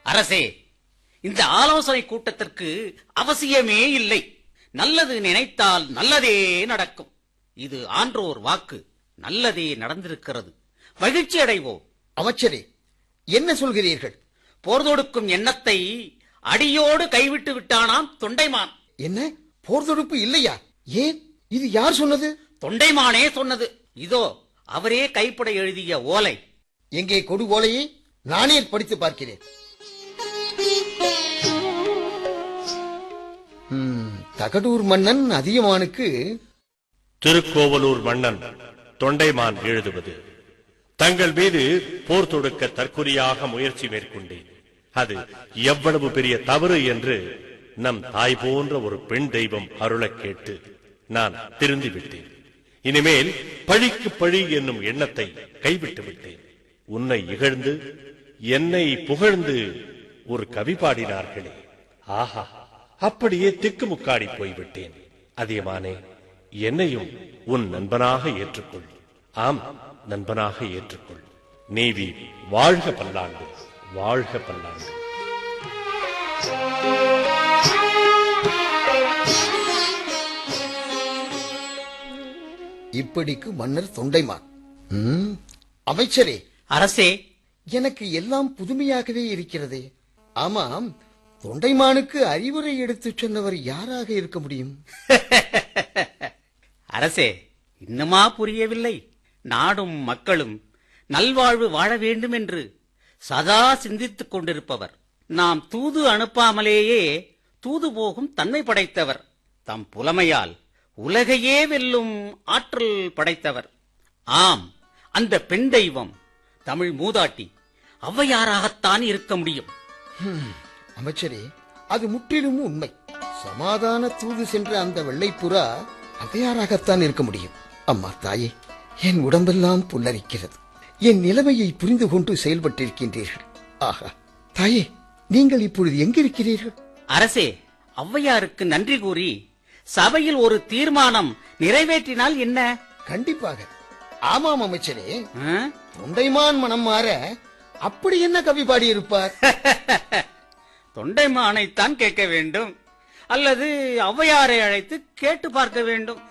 அரசே இந்த ஆலோசனை கூட்டத்திற்கு அவசியமே இல்லை நல்லது நினைத்தால் நல்லதே நடக்கும் இது ஆன்றோர் வாக்கு நல்லதே நடந்திருக்கிறது மகிழ்ச்சி அடைவோம் அமைச்சரே என்ன சொல்கிறீர்கள் போர் தொடுக்கும் எண்ணத்தை அடியோடு கைவிட்டு விட்டானாம் தொண்டைமான் என்ன போர் தொடுப்பு இல்லையா ஏன் இது யார் சொன்னது தொண்டைமானே சொன்னது இதோ அவரே கைப்பட எழுதிய ஓலை எங்கே கொடு ஓலையை நானே படித்து பார்க்கிறேன் ம், தகடூர் மன்னன் அதியமானுக்கு திருக்கோவலூர் மன்னன் தொண்டைமான் எழுதுவது தங்கள் மீது போர் தொடுக்க தற்கொலையாக முயற்சி மேற்கொண்டேன் அது எவ்வளவு பெரிய தவறு என்று நம் தாய் போன்ற ஒரு பெண் தெய்வம் அருளக் கேட்டு நான் திருந்தி விட்டேன் இனிமேல் பழிக்கு பழி என்னும் எண்ணத்தை கைவிட்டு விட்டேன் உன்னை இகழ்ந்து என்னை புகழ்ந்து ஒரு கவி பாடினார்களே ஆஹா அப்படியே திக்குமுக்காடி போய்விட்டேன் அதியமானே என்னையும் உன் நண்பனாக ஏற்றுக்கொள் ஆம் நண்பனாக ஏற்றுக்கொள் நீவி வாழ்க பல்லாண்டு வாழ்க பல்லாண்டு இப்படிக்கு மன்னர் தொண்டைமான் ம், அமைச்சரே அரசே எனக்கு எல்லாம் புதுமையாகவே இருக்கிறதே ஆமாம் தொண்டைமானுக்கு அறிவுரை எடுத்துச் சொன்னவர் யாராக இருக்க முடியும் அரசே இன்னுமா புரியவில்லை நாடும் மக்களும் நல்வாழ்வு வாழ வேண்டும் என்று சதா சிந்தித்துக் கொண்டிருப்பவர் நாம் தூது அனுப்பாமலேயே தூது போகும் தன்மை படைத்தவர் தம் புலமையால் உலகையே வெல்லும் ஆற்றல் படைத்தவர் ஆம் அந்த பெண் தெய்வம் தமிழ் மூதாட்டி ஔவையாராகத்தான் இருக்க முடியும் அமைச்சரே அது முற்றிலும் உண்மை சமாதான தூது சென்ற அந்த வெள்ளைப்புறா அவையாராகத்தான் இருக்க முடியும் அம்மா தாயே என் உடம்பெல்லாம் புல்லரிக்கிறது என் நிலைமையை புரிந்து கொண்டு செயல்பட்டிருக்கின்றீர்கள் ஆஹா தாயே நீங்கள் இப்பொழுது எங்கிருக்கிறீர்கள் அரசே ஔவையாருக்கு நன்றி கூறி சபையில் ஒரு தீர்மானம் நிறைவேற்றினால் என்ன கண்டிப்பாக ஆமாம் அமைச்சரே ஆ? தொண்டைமான் மனம் மாற அப்படி என்ன கவி பாடியிருப்பார் தொண்டைமானைத்தான் கேட்க வேண்டும் அல்லது ஔவையாரை அழைத்து கேட்டு பார்க்க வேண்டும்